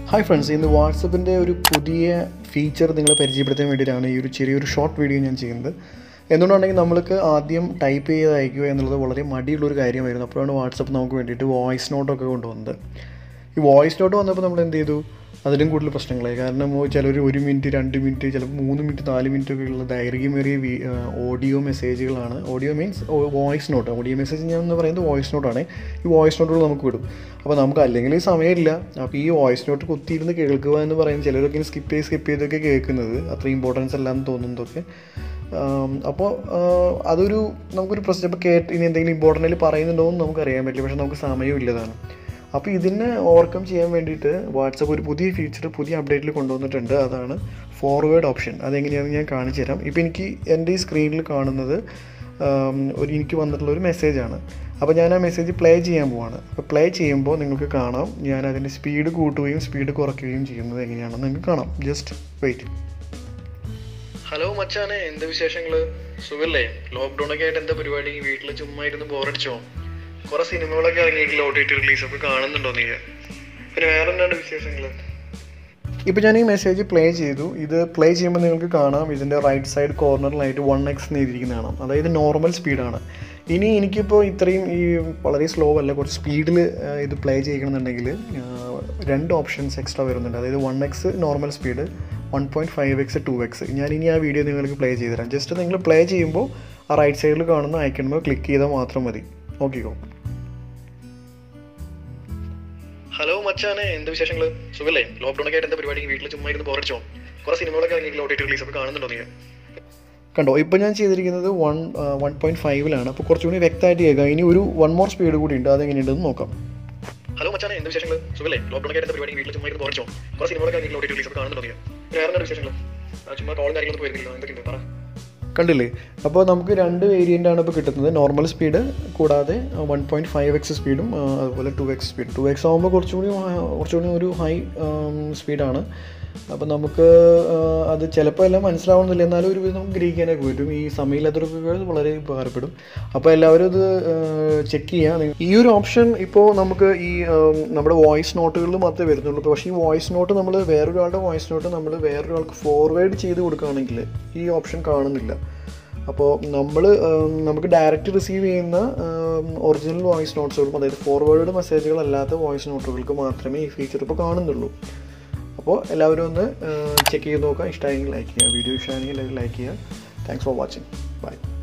hi friends ഇന്ന് വാട്സപ്പിൻ്റെ ഒരു പുതിയ ഫീച്ചർ നിങ്ങളെ പരിചയപ്പെടുത്താൻ വേണ്ടിയിട്ടാണ് ഈ ഒരു ചെറിയൊരു ഷോർട്ട് വീഡിയോ ഞാൻ ചെയ്യുന്നത് എന്തുകൊണ്ടാണെങ്കിൽ നമ്മൾക്ക് ആദ്യം ടൈപ്പ് ചെയ്ത് അയക്കുക എന്നുള്ളത് വളരെ മടിയുള്ളൊരു കാര്യമായിരുന്നു അപ്പോഴാണ് വാട്സപ്പ് നമുക്ക് വേണ്ടിയിട്ട് വോയിസ് നോട്ടൊക്കെ കൊണ്ടുവന്നത് ഈ വോയിസ് നോട്ട് വന്നപ്പോൾ നമ്മൾ എന്ത് ചെയ്തു അതിലും കൂടുതൽ പ്രശ്നങ്ങളായി കാരണം ചിലർ ഒരു മിനിറ്റ് രണ്ട് മിനിറ്റ് ചിലപ്പോൾ മൂന്ന് മിനിറ്റ് നാല് മിനിറ്റ് ഒക്കെ ഉള്ള ദൈർഘ്യമേറിയ വി- ആ, ഓഡിയോ മെസ്സേജുകളാണ് audio means voice note audio message ഞാൻ എന്ന് പറയുന്നത് വോയിസ് നോട്ടാണ് ഈ വോയിസ് നോട്ടുകൾ നമുക്ക് വിടും അപ്പോൾ നമുക്ക് അല്ലെങ്കിൽ സമയമില്ല അപ്പോൾ ഈ വോയിസ് നോട്ട് കുത്തിയിരുന്ന് കേൾക്കുക എന്ന് പറയുന്നത് ചിലരൊക്കെ സ്കിപ്പ് ചെയ്ത് സ്കിപ്പ് ചെയ്തൊക്കെ കേൾക്കുന്നത് അത്ര ഇമ്പോർട്ടൻസ് അല്ലാന്ന് തോന്നുന്നതൊക്കെ ആം, അപ്പോൾ ആ, അതൊരു നമുക്കൊരു പ്രശ്നം ഇപ്പോൾ കേട്ട് ഇനി എന്തെങ്കിലും ഇമ്പോർട്ടൻ്റ് പറയുന്നുണ്ടോ എന്ന് നമുക്ക് അറിയാൻ പറ്റില്ല പക്ഷേ നമുക്ക് സമയമില്ലതാണ് അപ്പോൾ ഇതിനെ ഓവർകം ചെയ്യാൻ വേണ്ടിയിട്ട് വാട്സപ്പ് ഒരു പുതിയ ഫീച്ചർ പുതിയ അപ്ഡേറ്റിൽ കൊണ്ടുവന്നിട്ടുണ്ട് അതാണ് ഫോർവേഡ് ഓപ്ഷൻ അതെങ്ങനെയാണെന്ന് ഞാൻ കാണിച്ചു തരാം ഇപ്പോൾ എനിക്ക് എൻ്റെ ഈ സ്ക്രീനിൽ കാണുന്നത് ആം, ഒരു എനിക്ക് വന്നിട്ടുള്ള ഒരു മെസ്സേജാണ് അപ്പോൾ ഞാൻ ആ മെസ്സേജ് പ്ലേ ചെയ്യാൻ പോവാണ് അപ്പോൾ പ്ലേ ചെയ്യുമ്പോൾ നിങ്ങൾക്ക് കാണാം ഞാൻ അതിൻ്റെ സ്പീഡ് കൂട്ടുകയും സ്പീഡ് കുറയ്ക്കുകയും ചെയ്യുന്നത് എങ്ങനെയാണെന്ന് നിങ്ങൾക്ക് കാണാം ജസ്റ്റ് വെയിറ്റ് ഹലോ മച്ചാനെ എന്താ വിശേഷങ്ങൾ സുഖല്ലേ ലോക്ക്ഡൗൺ ഒക്കെ ആയിട്ട് എന്താ പരിപാടി വീട്ടിൽ ചുമ്മാ ഇരുന്ന് ബോറടിച്ചോ കുറെ സിനിമകളൊക്കെ ഇറങ്ങിയിട്ടില്ല ഒ ടി ടി റിലീസ് ഒക്കെ കാണുന്നുണ്ടോ നീ പിന്നെ വേറെ എന്താണ് വിശേഷങ്ങൾ ഇപ്പോൾ ഞാൻ ഈ മെസ്സേജ് പ്ലേ ചെയ്തു ഇത് പ്ലേ ചെയ്യുമ്പോൾ നിങ്ങൾക്ക് കാണാം ഇതിൻ്റെ റൈറ്റ് സൈഡ് കോർണറിലായിട്ട് വൺ എക്സ് എഴുതിയിരിക്കുന്ന കാണാം അതായത് നോർമൽ സ്പീഡാണ് ഇനി എനിക്കിപ്പോൾ ഇത്രയും ഈ വളരെ സ്ലോ അല്ല കുറച്ച് സ്പീഡിൽ ഇത് പ്ലേ ചെയ്യണമെന്നുണ്ടെങ്കിൽ രണ്ട് ഓപ്ഷൻസ് എക്സ്ട്രാ വരുന്നുണ്ട് അതായത് one x normal speed one point five x two x ഞാൻ ഇനി ആ വീഡിയോ നിങ്ങൾക്ക് പ്ലേ ചെയ്ത് തരാം ജസ്റ്റ് നിങ്ങൾ പ്ലേ ചെയ്യുമ്പോൾ ആ റൈറ്റ് സൈഡിൽ കാണുന്ന ഐക്കണുമ്പോൾ ക്ലിക്ക് ചെയ്താൽ മാത്രം മതി നോക്കിക്കോ ഹലോ മച്ചാനെ എന്ത് വിശേഷങ്ങൾ സുഖല്ലേ ലോക്ക്ഡൗൺ ഒക്കെ ആയിട്ട് എന്താ പരിപാടി വീട്ടിൽ ചുമ്മാ ഇരുന്ന് ബോറടിച്ചോ കുറെ സിനിമകളൊക്കെ ഇറങ്ങിയിട്ടില്ല ഒ ടി ടി റിലീസ് ഒക്കെ കാണുന്നുണ്ടോ നീ കണ്ടോ ഇപ്പോൾ ഞാൻ ചെയ്തിരിക്കുന്നത് വൺ വൺ പോയിൻറ്റ് ഫൈവിലാണ് അപ്പോൾ കുറച്ചുകൂടി വ്യക്തമായിട്ട് കേൾക്കാം ഇനി ഒരു വൺ മോർ സ്പീഡ് കൂടി ഉണ്ട് അതെങ്ങനെയുണ്ടെന്ന് നോക്കാം ഹലോ മച്ചാനെ എന്ത് വിശേഷങ്ങൾ സുഖല്ലേ ലോക്ക്ഡൗൺ ഒക്കെ ആയിട്ട് എന്താ പരിപാടി വീട്ടിൽ ചുമ്മാ ഇരുന്ന് ബോറടിച്ചോ കുറെ സിനിമകളൊക്കെ ഇറങ്ങിയിട്ടില്ല ഒ ടി ടി റിലീസ് ഒക്കെ കാണുന്നുണ്ടോ നീ വേറെ എന്താണ് വിശേഷങ്ങൾ ആ, ചുമ്മാ കോളും കാര്യങ്ങളൊന്നും പോയിരുന്നില്ല എന്തൊക്കെയുണ്ട് പറ കണ്ടില്ലേ അപ്പോൾ നമുക്ക് രണ്ട് വേരിയൻ്റ് ആണ് ഇപ്പോൾ കിട്ടുന്നത് നോർമൽ സ്പീഡ് കൂടാതെ വൺ പോയിൻറ്റ് ഫൈവ് എക്സ് സ്പീഡും ആ, അതുപോലെ two x speed two x ആകുമ്പോൾ കുറച്ചുകൂടി ആ, കുറച്ചുകൂടി ഒരു ഹൈ സ്പീഡാണ് അപ്പോൾ നമുക്ക് ആ, അത് ചിലപ്പോൾ എല്ലാം മനസ്സിലാവണമെന്നില്ല എന്നാലും ഒരു നമുക്ക് ഗ്രഹിക്കാനൊക്കെ പറ്റും ഈ സമയമില്ലാത്തവർക്കൊക്കെ അത് വളരെ ഉപകാരപ്പെടും അപ്പോൾ എല്ലാവരും ഇത് ചെക്ക് ചെയ്യുക ഈ ഒരു ഓപ്ഷൻ ഇപ്പോൾ നമുക്ക് ഈ ആ, നമ്മുടെ വോയിസ് നോട്ടുകളിൽ മാത്രമേ വരുന്നുള്ളൂ പക്ഷേ ഈ വോയിസ് നോട്ട് നമ്മൾ വേറൊരാളുടെ വോയിസ് നോട്ട് നമ്മൾ വേറൊരാൾക്ക് ഫോർവേഡ് ചെയ്ത് കൊടുക്കുകയാണെങ്കിൽ ഈ ഓപ്ഷൻ കാണുന്നില്ല അപ്പോൾ നമ്മൾ നമുക്ക് ഡയറക്റ്റ് റിസീവ് ചെയ്യുന്ന ഒറിജിനൽ വോയിസ് നോട്ട്സുകളും അതായത് ഫോർവേഡ് മെസ്സേജുകളല്ലാത്ത വോയിസ് നോട്ടുകൾക്ക് മാത്രമേ ഈ ഫീച്ചർ ഇപ്പോൾ കാണുന്നുള്ളൂ അപ്പോൾ എല്ലാവരും ഒന്ന് ചെക്ക് ചെയ്ത് നോക്കുക ഇഷ്ടമായെങ്കിൽ ലൈക്ക് ചെയ്യുക വീഡിയോ ഇഷ്ടമാണെങ്കിൽ എല്ലാവരും ലൈക്ക് ചെയ്യുക താങ്ക്സ് ഫോർ വാച്ചിങ് ബൈ